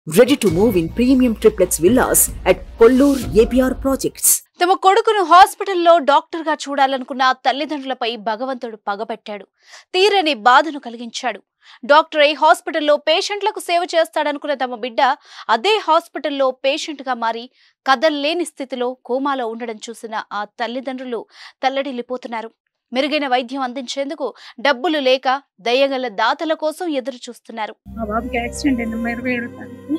Ready to move in premium triplex villas at Kollur APR Projects. తమ కొడుకును హాస్పిటల్లో డాక్టర్గా చూడాలనుకున్న తల్లిదండ్రులపై భగవంతుడు పగబట్టాడు తీరని బాధను కలిగించాడు డాక్టర్ అయి హాస్పిటల్లో పేషెంట్లకు సేవ చేస్తాడనుకున్న తమ బిడ్డ అదే హాస్పిటల్లో పేషెంట్గా మారి కదల్లేని స్థితిలో కోమాలో ఉండడం చూసిన ఆ తల్లిదండ్రులు తల్లడిల్లిపోతున్నారు మెరుగైన వైద్యం అందించేందుకు డబ్బులు లేక దయగల దాతల కోసం ఎదురు చూస్తున్నారు మా బాబుకి యాక్సిడెంట్ అయింది అమ్మా ఇరవై ఏడో తారీఖు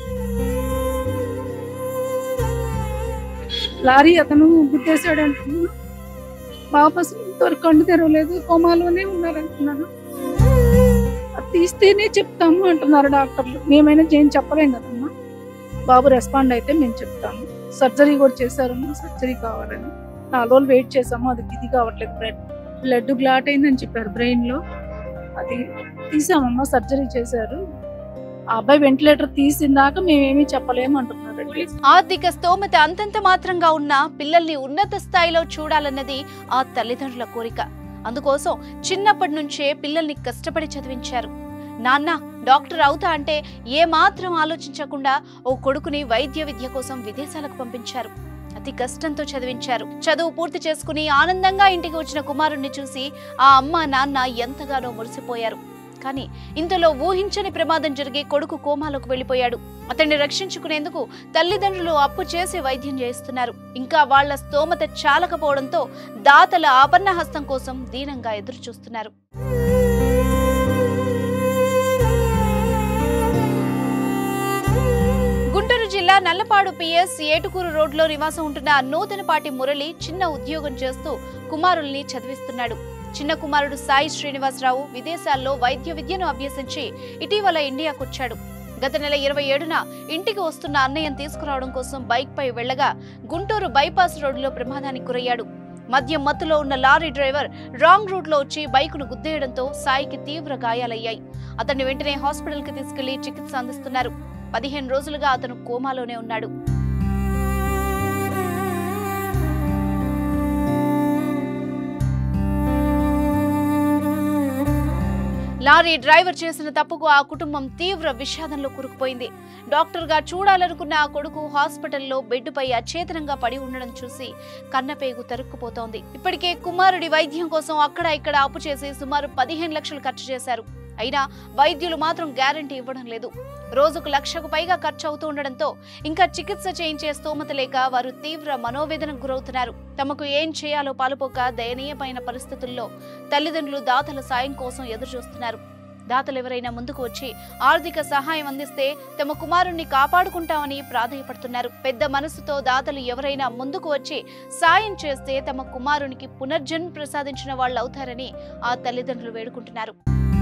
లారీ అతను గుద్దేశాడు అంటున్నాను బాబు అసలు ఇంతవరకు కళ్ళు తెరవలేదు కోమాలోనే ఉన్నారంటున్నారు అది తీస్తేనే చెప్తాము అంటున్నారు డాక్టర్లు మేమైనా చేయం చెప్పలేం కదమ్మా బాబు రెస్పాండ్ అయితే మేము చెప్తాము సర్జరీ కూడా చేశారమ్మా సర్జరీ కావాలని నాలుగు రోజులు వెయిట్ చేసాము అది ఇది కావట్లేదు బ్లడ్ బ్లడ్ గ్లాట్ అయిందని చెప్పారు బ్రెయిన్ లో అది తీసామమ్మా సర్జరీ చేశారు ఆ అబ్బాయి వెంటిలేటర్ తీసిందాక మేమేమీ చెప్పలేము అంటున్నారండి ఆర్థిక స్తోమత అంతంత మాత్రంగా ఉన్న పిల్లల్ని ఉన్నత స్థాయిలో చూడాలన్నది ఆ తల్లిదండ్రుల కోరిక అందుకోసం చిన్నప్పటి నుంచే పిల్లల్ని కష్టపడి చదివించారు నాన్న డాక్టర్ అవుతా అంటే ఏ మాత్రం ఆలోచించకుండా ఓ కొడుకుని వైద్య విద్య కోసం విదేశాలకు పంపించారు అతి కష్టంతో చదివించారు చదువు పూర్తి చేసుకుని ఆనందంగా ఇంటికి వచ్చిన కుమారుణ్ణి చూసి ఆ అమ్మ నాన్న ఎంతగానో మురిసిపోయారు కానీ ఇంతలో ఊహించని ప్రమాదం జరిగి కొడుకు కోమాలోకి వెళ్లిపోయాడు అతన్ని రక్షించుకునేందుకు తల్లిదండ్రులు అప్పు చేసి వైద్యం చేయిస్తున్నారు ఇంకా వాళ్ల స్తోమత చాలకపోవడంతో దాతల ఆపన్న హస్తం కోసం దీనంగా ఎదురు చూస్తున్నారు గుంటూరు జిల్లా నల్లపాడు పిఎస్ ఏటుకూరు రోడ్లో నివాసం ఉంటున్న నూతనపాటి మురళి చిన్న ఉద్యోగం చేస్తూ కుమారుల్ని చదివిస్తున్నాడు చిన్న కుమారుడు సాయి శ్రీనివాసరావు విదేశాల్లో వైద్య విద్యను అభ్యసించి ఇటీవల ఇండియాకొచ్చాడు గత నెల ఇరవై ఏడున ఇంటికి వస్తున్న అన్నయ్యను తీసుకురావడం కోసం బైక్ పై వెళ్లగా గుంటూరు బైపాస్ రోడ్డులో ప్రమాదానికి గురయ్యాడు మద్యం మత్తులో ఉన్న లారీ డ్రైవర్ రాంగ్ రూట్ లో వచ్చి బైకును గుద్దేయడంతో సాయికి తీవ్ర గాయాలయ్యాయి అతన్ని వెంటనే హాస్పిటల్ కి తీసుకెళ్లి చికిత్స అందిస్తున్నారు పదిహేను రోజులుగా అతను కోమాలోనే ఉన్నాడు లారీ డ్రైవర్ చేసిన తప్పుకు ఆ కుటుంబం తీవ్ర విషాదంలో కూరుకుపోయింది డాక్టర్ గా చూడాలనుకున్న ఆ కొడుకు హాస్పిటల్లో బెడ్డుపై అచేతనంగా పడి ఉండడం చూసి కన్నపేగు తరుక్కుపోతోంది ఇప్పటికే కుమారుడి వైద్యం కోసం అక్కడ ఇక్కడ అప్పు చేసి సుమారు పదిహేను లక్షలు ఖర్చు చేశారు అయినా వైద్యులు మాత్రం గ్యారంటీ ఇవ్వడం లేదు రోజుకు లక్షకు పైగా ఖర్చు అవుతూ ఉండడంతో ఇంకా చికిత్స చేయించే స్తోమత లేక వారు తీవ్ర మనోవేదనకు గురవుతున్నారు తమకు ఏం చేయాలో పాలుపోక దయనీయమైన పరిస్థితుల్లో తల్లిదండ్రులు దాతల సాయం కోసం ఎదురు చూస్తున్నారు దాతలు ఎవరైనా ముందుకు వచ్చి ఆర్థిక సహాయం అందిస్తే తమ కుమారుణ్ణి కాపాడుకుంటామని ప్రాధేయపడుతున్నారు పెద్ద మనసుతో దాతలు ఎవరైనా ముందుకు వచ్చి సాయం చేస్తే తమ కుమారునికి పునర్జన్మ ప్రసాదించిన వాళ్ళు అవుతారని ఆ తల్లిదండ్రులు వేడుకుంటున్నారు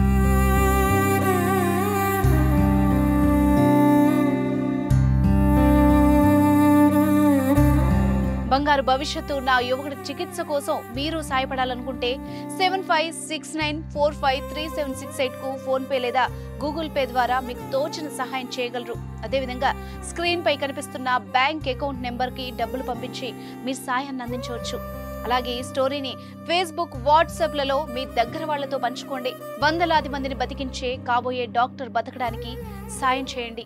బంగారు భవిష్యత్తు ఉన్న ఆ యువకుడి చికిత్స కోసం మీరు సాయపడాలనుకుంటే seven five six nine four five three seven six eight కు ఫోన్ పే లేదా గూగుల్ పే ద్వారా మీకు తోచిన సహాయం చేయగలరు అదేవిధంగా స్క్రీన్ పై కనిపిస్తున్న బ్యాంక్ అకౌంట్ నెంబర్ కి డబ్బులు పంపించి మీ సాయాన్ని అందించవచ్చు అలాగే ఈ స్టోరీని ఫేస్బుక్ వాట్సాప్ లలో మీ దగ్గర వాళ్లతో పంచుకోండి వందలాది మందిని బతికించే కాబోయే డాక్టర్ బతకడానికి సాయం చేయండి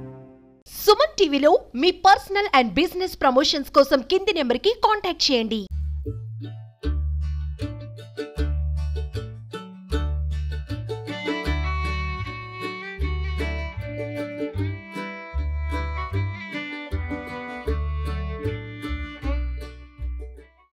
సుమన్ టీవీలో మీ పర్సనల్ అండ్ బిజినెస్ ప్రమోషన్స్ కోసం కింది నెంబర్కి కాంటాక్ట్ చేయండి